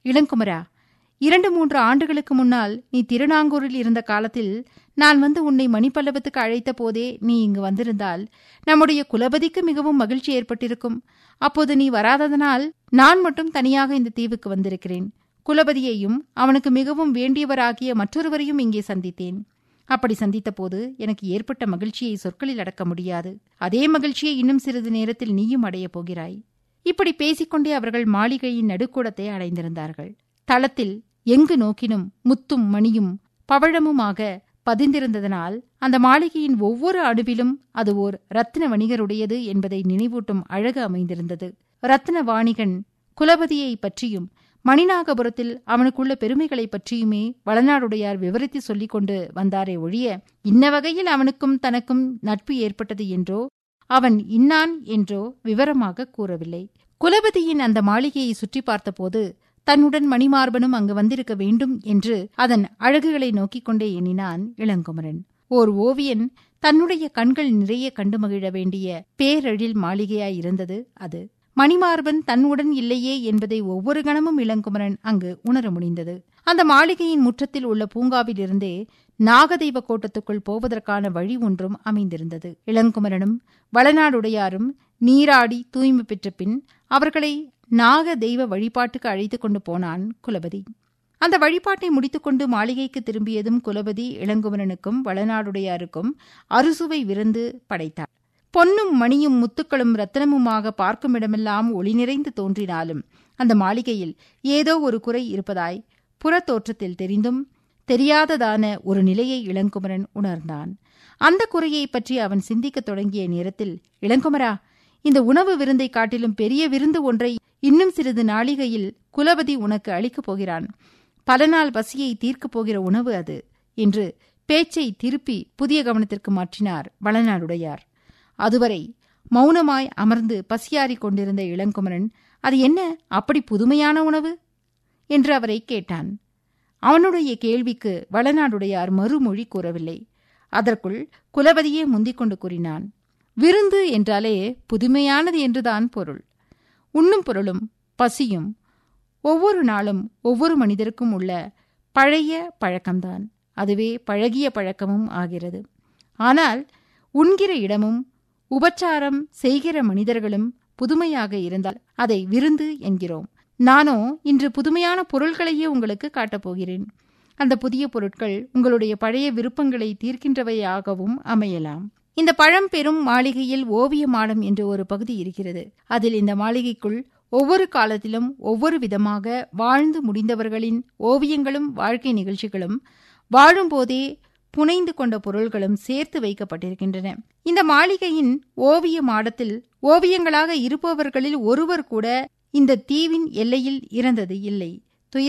இளங்குமரா இரண்டு மூன்று ஆண்டுகளுக்கு முன்னால் நீ திருநாங்கூரில் இருந்த காலத்தில் நான் வந்து உன்னை மணிப்பல்லவத்துக்கு அழைத்த போதே நீ இங்கு வந்திருந்தால் நம்முடைய குலபதிக்கு மிகவும் மகிழ்ச்சி ஏற்பட்டிருக்கும் அப்போது நீ வராததனால் நான் மட்டும் தனியாக இந்த தீவுக்கு வந்திருக்கிறேன் குலபதியையும் அவனுக்கு மிகவும் வேண்டியவராகிய மற்றொருவரையும் இங்கே சந்தித்தேன் அப்படி சந்தித்த போது எனக்கு ஏற்பட்ட மகிழ்ச்சியை சொற்களில் அடக்க முடியாது அதே மகிழ்ச்சியை இன்னும் சிறிது நேரத்தில் நீயும் அடையப் போகிறாய் இப்படி பேசிக்கொண்டே அவர்கள் மாளிகையின் நடுக்கூடத்தை அடைந்திருந்தார்கள் தளத்தில் எங்கு நோக்கினும் முத்தும் மணியும் பவழமுமாக பதிந்திருந்ததனால் அந்த மாளிகையின் ஒவ்வொரு அணுவிலும் அது ஓர் ரத்ன வணிகருடையது என்பதை நினைவூட்டும் அழகு அமைந்திருந்தது ரத்ன வாணிகன் குலபதியை பற்றியும் மணிநாகபுரத்தில் அவனுக்குள்ள பெருமைகளை பற்றியுமே வளநாடுடையார் விவரித்து சொல்லிக் கொண்டு வந்தாரே ஒழிய இன்ன வகையில் அவனுக்கும் தனக்கும் நட்பு ஏற்பட்டது என்றோ அவன் இன்னான் என்றோ விவரமாக கூறவில்லை குலபதியின் அந்த மாளிகையை சுற்றி பார்த்தபோது தன்னுடன் மணிமார்பனும் அங்கு வந்திருக்க வேண்டும் என்று அதன் அழகுகளை நோக்கிக் கொண்டே எண்ணினான் இளங்குமரன் ஓர் ஓவியன் தன்னுடைய கண்கள் நிறைய கண்டு மகிழ வேண்டிய பேரெழில் மாளிகையாய் இருந்தது அது மணிமார்பன் தன்னுடன் இல்லையே என்பதை ஒவ்வொரு கணமும் இளங்குமரன் அங்கு உணர முடிந்தது அந்த மாளிகையின் முற்றத்தில் உள்ள பூங்காவிலிருந்தே நாகதெய்வ கோட்டத்துக்குள் போவதற்கான வழி ஒன்றும் அமைந்திருந்தது இளங்குமரனும் வளநாடுடையாரும் நீராடி தூய்மை பெற்ற பின் அவர்களை நாக தெய்வ வழிபாட்டுக்கு அழைத்துக் கொண்டு போனான் குலபதி அந்த வழிபாட்டை முடித்துக்கொண்டு மாளிகைக்கு திரும்பியதும் குலபதி இளங்குமரனுக்கும் வளநாடுடையாருக்கும் அறுசுவை விருந்து படைத்தார் பொன்னும் மணியும் முத்துக்களும் ரத்தனமுமாக பார்க்கும் இடமெல்லாம் ஒளி நிறைந்து தோன்றினாலும் அந்த மாளிகையில் ஏதோ ஒரு குறை இருப்பதாய் புறத்தோற்றத்தில் தெரிந்தும் தெரியாததான ஒரு நிலையை இளங்குமரன் உணர்ந்தான் அந்த குறையை பற்றி அவன் சிந்திக்கத் தொடங்கிய நேரத்தில் இளங்குமரா இந்த உணவு விருந்தை காட்டிலும் பெரிய விருந்து ஒன்றை இன்னும் சிறிது நாளிகையில் குலபதி உனக்கு அளிக்கப் போகிறான் பல நாள் பசியை தீர்க்கப் போகிற உணவு அது என்று பேச்சை திருப்பி புதிய கவனத்திற்கு மாற்றினார் வளநாடுடையார் அதுவரை மௌனமாய் அமர்ந்து பசியாறிக் கொண்டிருந்த இளங்குமரன் அது என்ன அப்படி புதுமையான உணவு என்று அவரை கேட்டான் அவனுடைய கேள்விக்கு வளநாடுடையார் மறுமொழி கூறவில்லை அதற்குள் குலபதியே முந்திக் கொண்டு கூறினான் விருந்து என்றாலே புதுமையானது என்றுதான் பொருள் உண்ணும் பொருளும் பசியும் ஒவ்வொரு நாளும் ஒவ்வொரு மனிதருக்கும் உள்ள பழைய பழக்கம்தான் அதுவே பழகிய பழக்கமும் ஆகிறது ஆனால் உண்கிற இடமும் உபச்சாரம் செய்கிற மனிதர்களும் புதுமையாக இருந்தால் அதை விருந்து என்கிறோம் நானோ இன்று புதுமையான பொருள்களையே உங்களுக்கு காட்டப் போகிறேன் அந்த புதிய பொருட்கள் உங்களுடைய பழைய விருப்பங்களை தீர்க்கின்றவையாகவும் அமையலாம் இந்த பழம்பெரும் மாளிகையில் ஓவிய மாடம் என்று ஒரு பகுதி இருக்கிறது அதில் இந்த மாளிகைக்குள் ஒவ்வொரு காலத்திலும் ஒவ்வொரு விதமாக வாழ்ந்து முடிந்தவர்களின் ஓவியங்களும் வாழ்க்கை நிகழ்ச்சிகளும் வாழும்போதே புனைந்து கொண்ட பொருள்களும் சேர்த்து வைக்கப்பட்டிருக்கின்றன இந்த மாளிகையின் ஓவிய மாடத்தில் ஓவியங்களாக இருப்பவர்களில் ஒருவர் கூட இந்த தீவின் எல்லையில் இறந்தது இல்லை